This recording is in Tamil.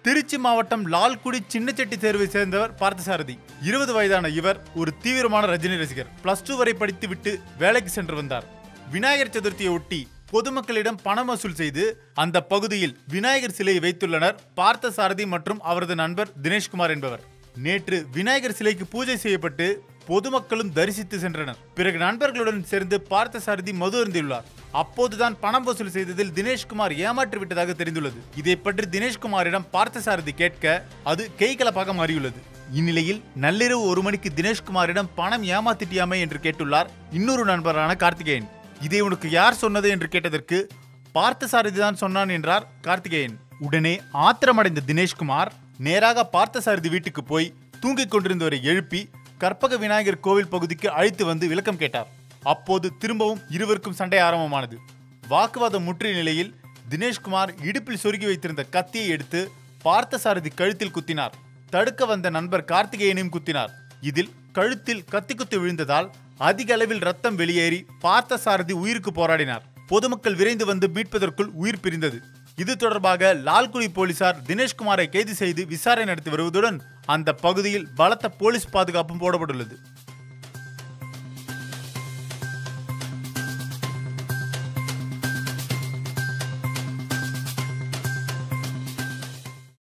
திருச்சி மாவட்டம் லால்குடி சின்னச்செட்டி தேர்வை சேர்ந்தவர் பார்த்தசாரதி இருபது வயதான இவர் ஒரு தீவிரமான ரஜினி ரசிகர் பிளஸ் டூ வரை படித்துவிட்டு வேலைக்கு சென்று வந்தார் விநாயகர் சதுர்த்தியை ஒட்டி பொதுமக்களிடம் பணம் வசூல் செய்து அந்த பகுதியில் விநாயகர் சிலையை வைத்துள்ளனர் பார்த்தசாரதி மற்றும் அவரது நண்பர் தினேஷ்குமார் என்பவர் நேற்று விநாயகர் சிலைக்கு பூஜை செய்யப்பட்டு பொதுமக்களும் தரிசித்து சென்றனர் பிறகு நண்பர்களுடன் சேர்ந்து பார்த்தசாரதி மது அருந்தியுள்ளார் அப்போதுதான் பணம் வசூல் செய்ததில் தினேஷ்குமார் ஏமாற்றி விட்டதாக தெரிந்துள்ளது இதை பற்றி தினேஷ்குமாரிடம் பார்த்தசாரதி கேட்க அது கைகலப்பாக மாறியுள்ளது இந்நிலையில் நள்ளிரவு ஒரு மணிக்கு தினேஷ்குமாரிடம் பணம் ஏமாத்திட்டியாமே என்று கேட்டுள்ளார் இன்னொரு நண்பரான கார்த்திகேயன் இதை உனக்கு யார் சொன்னது என்று கேட்டதற்கு பார்த்தசாரதி தான் சொன்னான் என்றார் கார்த்திகேயன் உடனே ஆத்திரமடைந்த தினேஷ்குமார் நேராக பார்த்தசாரதி வீட்டுக்கு போய் தூங்கிக் கொண்டிருந்தவரை எழுப்பி கற்பக விநாயகர் கோவில் பகுதிக்கு அழைத்து வந்து விளக்கம் கேட்டார் அப்போது திரும்பவும் இருவருக்கும் சண்டை ஆரம்பமானது வாக்குவாதம் முற்றிய நிலையில் தினேஷ்குமார் இடுப்பில் சொருகி வைத்திருந்த கத்தியை எடுத்து பார்த்தசாரதி கழுத்தில் குத்தினார் தடுக்க வந்த நண்பர் கார்த்திகேயனையும் குத்தினார் இதில் கழுத்தில் கத்தி குத்து விழுந்ததால் அதிக அளவில் ரத்தம் வெளியேறி பார்த்தசாரதி உயிருக்கு போராடினார் பொதுமக்கள் விரைந்து வந்து மீட்பதற்குள் உயிர் பிரிந்தது இது தொடர்பாக லால்குடி போலீசார் தினேஷ்குமாரை கைது செய்து விசாரணை நடத்தி வருவதுடன் அந்த பகுதியில் பலத்த போலீஸ் பாதுகாப்பும் போடப்பட்டுள்ளது